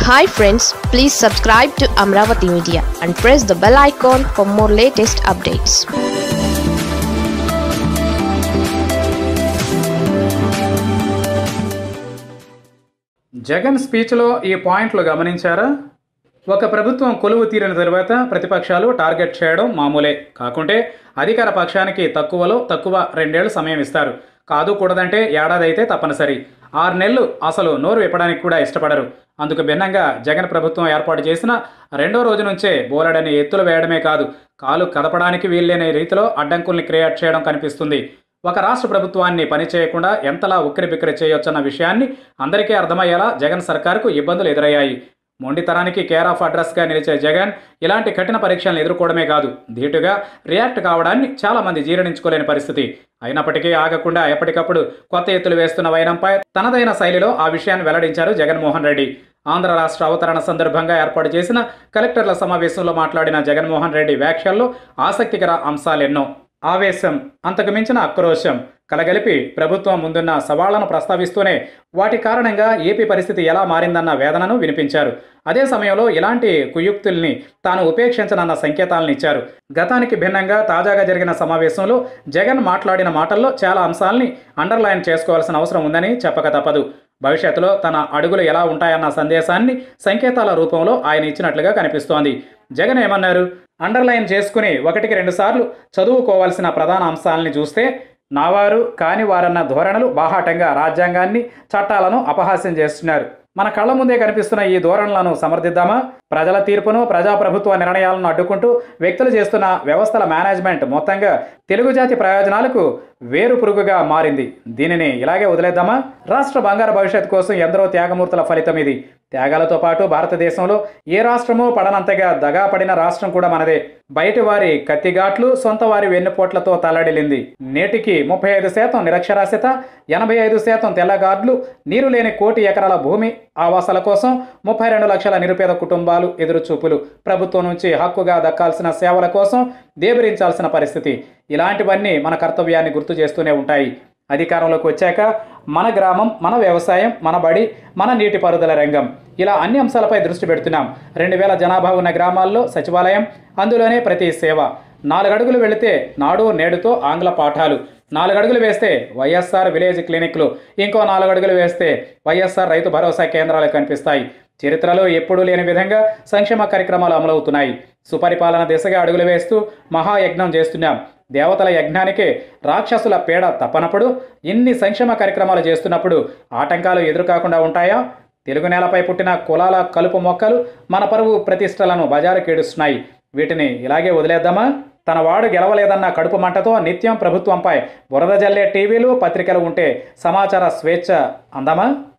hi friends please subscribe to Amaravati media and press the bell icon for more latest updates Jagan స్పీచ్లో ఈ పాయింట్లు గమనించారా ఒక ప్రభుత్వం కొలువు తీరిన తరువాత ప్రతిపక్షాలు టార్గెట్ చేయడం మామూలే కాకుంటే అధికార పక్షానికి తక్కువలో తక్కువ రెండేళ్లు సమయం ఇస్తారు కాదు కూడదంటే ఏడాది అయితే తప్పనిసరి ఆరు నెలలు అసలు నోరు విప్పడానికి కూడా ఇష్టపడరు అందుకు భిన్నంగా జగన్ ప్రభుత్వం ఏర్పాటు చేసిన రెండో రోజు నుంచే బోలెడని ఎత్తులు వేయడమే కాదు కాలు కదపడానికి వీల్లేని రీతిలో అడ్డంకుల్ని క్రియేట్ చేయడం కనిపిస్తుంది ఒక రాష్ట్ర ప్రభుత్వాన్ని పనిచేయకుండా ఎంతలా ఉక్కిరి బిక్కిరి చేయొచ్చన్న విషయాన్ని అందరికీ అర్థమయ్యేలా జగన్ సర్కార్కు ఇబ్బందులు ఎదురయ్యాయి మొండితనానికి కేర్ ఆఫ్ అడ్రస్గా నిలిచే జగన్ ఇలాంటి కఠిన పరీక్షలను ఎదుర్కోవడమే కాదు ధీటుగా రియాక్ట్ కావడాన్ని చాలామంది జీర్ణించుకోలేని పరిస్థితి అయినప్పటికీ ఆగకుండా ఎప్పటికప్పుడు కొత్త ఎత్తులు వేస్తున్న వైనంపై తనదైన శైలిలో ఆ విషయాన్ని వెల్లడించారు జగన్మోహన్ రెడ్డి ఆంధ్ర రాష్ట్ర అవతరణ సందర్భంగా ఏర్పాటు చేసిన కలెక్టర్ల సమావేశంలో మాట్లాడిన జగన్మోహన్ రెడ్డి వ్యాఖ్యల్లో ఆసక్తికర అంశాలెన్నో ఆవేశం అంతకు మించిన ఆక్రోశం కలగలిపి ప్రభుత్వం ముందున్న సవాళ్లను ప్రస్తావిస్తూనే వాటి కారణంగా ఏపీ పరిస్థితి ఎలా మారిందన్న వేదనను వినిపించారు అదే సమయంలో ఇలాంటి కుయుక్తుల్ని తాను ఉపేక్షించనన్న సంకేతాలను ఇచ్చారు గతానికి భిన్నంగా తాజాగా జరిగిన సమావేశంలో జగన్ మాట్లాడిన మాటల్లో చాలా అంశాల్ని అండర్లైన్ చేసుకోవాల్సిన అవసరం ఉందని చెప్పక తప్పదు భవిష్యత్తులో తన అడుగులు ఎలా ఉంటాయన్న సందేశాన్ని సంకేతాల రూపంలో ఆయన ఇచ్చినట్లుగా కనిపిస్తోంది జగన్ ఏమన్నారు అండర్లైన్ చేసుకుని ఒకటికి రెండు సార్లు చదువుకోవాల్సిన ప్రధాన అంశాలని చూస్తే నావారు కాని వారన్న ధోరణులు బాహాటంగా రాజ్యాంగాన్ని చట్టాలను అపహాస్యం చేస్తున్నారు మన కళ్ళ ముందే కనిపిస్తున్న ఈ ధోరణులను సమర్థిద్దామా ప్రజల తీర్పును ప్రజాప్రభుత్వ నిర్ణయాలను అడ్డుకుంటూ వ్యక్తులు చేస్తున్న వ్యవస్థల మేనేజ్మెంట్ మొత్తంగా తెలుగు జాతి ప్రయోజనాలకు వేరు పురుగుగా మారింది దీనిని ఇలాగే వదిలేద్దామా రాష్ట్ర బంగారు భవిష్యత్తు కోసం ఎందరో త్యాగమూర్తుల ఫలితం ఇది త్యాగాలతో పాటు భారతదేశంలో ఏ రాష్ట్రమో పడనంతగా దగా పడిన రాష్ట్రం కూడా మనదే బయటి వారి కత్తిగాట్లు సొంత వారి వెన్నుపోట్లతో తల్లడిల్లింది నేటికి ముప్పై ఐదు శాతం నిరక్షరాస్యత ఎనభై ఐదు శాతం తెల్లగార్డులు నీరు లేని కోటి ఎకరాల భూమి ఆవాసాల కోసం ముప్పై రెండు లక్షల నిరుపేద కుటుంబాలు ఎదురుచూపులు ప్రభుత్వం నుంచి హక్కుగా దక్కాల్సిన సేవల కోసం దేబరించాల్సిన పరిస్థితి ఇలాంటివన్నీ మన కర్తవ్యాన్ని గుర్తు చేస్తూనే ఉంటాయి అధికారంలోకి వచ్చాక మన గ్రామం మన వ్యవసాయం మన బడి మన నీటిపారుదల రంగం ఇలా అన్ని అంశాలపై దృష్టి పెడుతున్నాం రెండు వేల జనాభా ఉన్న గ్రామాల్లో సచివాలయం అందులోనే ప్రతి సేవ నాలుగడుగులు వెళితే నాడు నేడుతో ఆంగ్ల పాఠాలు నాలుగడుగులు వేస్తే వైఎస్ఆర్ విలేజ్ క్లినిక్లు ఇంకో నాలుగడుగులు వేస్తే వైఎస్ఆర్ రైతు భరోసా కేంద్రాలు కనిపిస్తాయి చరిత్రలో ఎప్పుడూ లేని విధంగా సంక్షేమ కార్యక్రమాలు అమలవుతున్నాయి సుపరిపాలన దిశగా అడుగులు వేస్తూ మహాయజ్ఞం చేస్తున్నాం దేవతల యజ్ఞానికే రాక్షసుల పీడ తప్పనప్పుడు ఇన్ని సంక్షేమ కార్యక్రమాలు చేస్తున్నప్పుడు ఆటంకాలు ఎదురుకాకుండా ఉంటాయా తెలుగు నేలపై పుట్టిన కులాల కలుపు మొక్కలు మన పరువు ప్రతిష్టలను బజారుకేడుస్తున్నాయి వీటిని ఇలాగే వదిలేద్దామా తన వాడు గెలవలేదన్న కడుపు మంటతో నిత్యం ప్రభుత్వంపై బురద జల్లే టీవీలు పత్రికలు ఉంటే సమాచార స్వేచ్ఛ అందామా